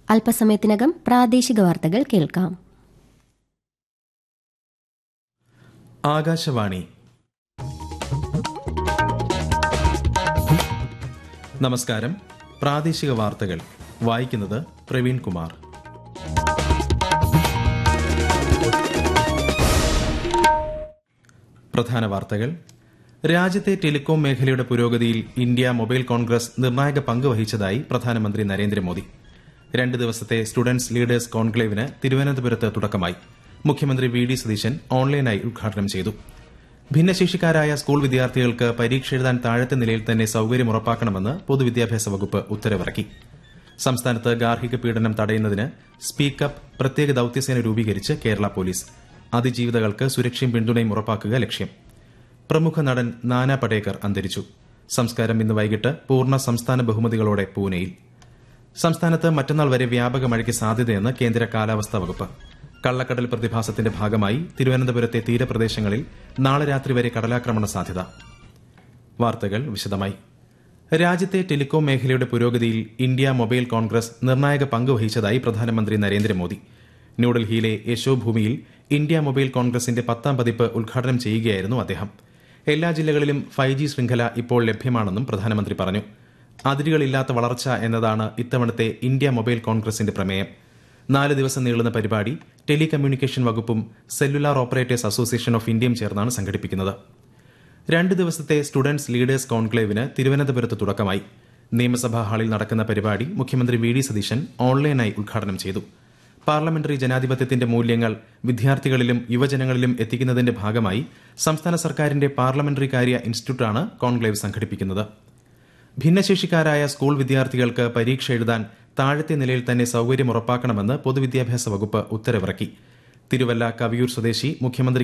അല്പസമയത്തിനകം പ്രാദേശിക വാർത്തകൾ കേൾക്കാം ആകാശവാണി നമസ്കാരം പ്രാദേശിക വാർത്തകൾ വായിക്കുന്നത് പ്രവീൺ കുമാർ പ്രധാന വാർത്തകൾ രാജ്യത്തെ ടെലികോം മേഖലയുടെ പുരോഗതിയിൽ ഇന്ത്യ മൊബൈൽ കോൺഗ്രസ് നിർണായക പങ്ക് വഹിച്ചതായി പ്രധാനമന്ത്രി നരേന്ദ്രമോദി രണ്ട് ദിവസത്തെ സ്റ്റുഡന്റ്സ് ലീഡേഴ്സ് കോൺക്ലേവിന് തിരുവനന്തപുരത്ത് തുടക്കമായി മുഖ്യമന്ത്രി വി ഡി സതീശൻ ഓൺലൈനായി ഉദ്ഘാടനം ചെയ്തു ഭിന്നശേഷിക്കാരായ സ്കൂൾ വിദ്യാർത്ഥികൾക്ക് പരീക്ഷ എഴുതാൻ താഴത്തെ നിലയിൽ തന്നെ സൌകര്യം ഉറപ്പാക്കണമെന്ന് പൊതുവിദ്യാഭ്യാസ വകുപ്പ് ഉത്തരവിറക്കി സംസ്ഥാനത്ത് ഗാർഹിക പീഡനം തടയുന്നതിന് സ്പീക്കപ്പ് പ്രത്യേക ദൌത്യസേന രൂപീകരിച്ച് കേരള പോലീസ് അതിജീവിതകൾക്ക് സുരക്ഷയും പിന്തുണയും ഉറപ്പാക്കുക ലക്ഷ്യം പ്രമുഖ നടൻ നാനാ പടേക്കർ അന്തരിച്ചു സംസ്കാരം ഇന്ന് വൈകിട്ട് പൂർണ്ണ സംസ്ഥാന ബഹുമതികളോടെ പൂനെയിൽ സംസ്ഥാനത്ത് മറ്റന്നാൾ വരെ വ്യാപക മഴയ്ക്ക് സാധ്യതയെന്ന് കേന്ദ്ര കാലാവസ്ഥാ വകുപ്പ് കള്ളക്കടൽ പ്രതിഭാസത്തിന്റെ ഭാഗമായി തിരുവനന്തപുരത്തെ തീരപ്രദേശങ്ങളിൽ നാളെ രാത്രി വരെ കടലാക്രമണ സാധ്യത വാർത്തകൾ വിശദമായി രാജ്യത്തെ ടെലികോം മേഖലയുടെ പുരോഗതിയിൽ ഇന്ത്യ മൊബൈൽ കോൺഗ്രസ് നിർണായക പങ്ക് വഹിച്ചതായി പ്രധാനമന്ത്രി നരേന്ദ്രമോദി ന്യൂഡൽഹിയിലെ യശോഭൂമിയിൽ ഇന്ത്യ മൊബൈൽ കോൺഗ്രസിന്റെ പത്താം പതിപ്പ് ഉദ്ഘാടനം ചെയ്യുകയായിരുന്നു അദ്ദേഹം എല്ലാ ജില്ലകളിലും ഫൈവ് ജി ശൃംഖല ഇപ്പോൾ ലഭ്യമാണെന്നും പ്രധാനമന്ത്രി പറഞ്ഞു അതിരുകളില്ലാത്ത വളർച്ച എന്നതാണ് ഇത്തവണത്തെ ഇന്ത്യ മൊബൈൽ കോൺഗ്രസിന്റെ പ്രമേയം നാല് ദിവസം നീളുന്ന പരിപാടി ടെലികമ്മ്യൂണിക്കേഷൻ വകുപ്പും സെല്ലുലാർ ഓപ്പറേറ്റേഴ്സ് അസോസിയേഷൻ ഓഫ് ഇന്ത്യയും ചേർന്നാണ് സംഘടിപ്പിക്കുന്നത് രണ്ട് ദിവസത്തെ സ്റ്റുഡന്റ്സ് ലീഡേഴ്സ് കോൺക്ലേവിന് തിരുവനന്തപുരത്ത് തുടക്കമായി നിയമസഭാ ഹാളിൽ നടക്കുന്ന പരിപാടി മുഖ്യമന്ത്രി വി ഡി സതീശൻ ഓൺലൈനായി ഉദ്ഘാടനം ചെയ്തു പാർലമെന്ററി ജനാധിപത്യത്തിന്റെ മൂല്യങ്ങൾ വിദ്യാർത്ഥികളിലും യുവജനങ്ങളിലും എത്തിക്കുന്നതിന്റെ ഭാഗമായി സംസ്ഥാന സർക്കാരിന്റെ പാർലമെന്ററി കാര്യ ഇൻസ്റ്റിറ്റ്യൂട്ടാണ് കോൺക്ലേവ് സംഘടിപ്പിക്കുന്നത് ഭിന്നശേഷിക്കാരായ സ്കൂൾ വിദ്യാർത്ഥികൾക്ക് പരീക്ഷ എഴുതാൻ താഴത്തെ നിലയിൽ തന്നെ സൌകര്യം ഉറപ്പാക്കണമെന്ന് പൊതുവിദ്യാഭ്യാസ വകുപ്പ് ഉത്തരവിറക്കി തിരുവല്ല കവിയൂർ സ്വദേശി മുഖ്യമന്ത്രി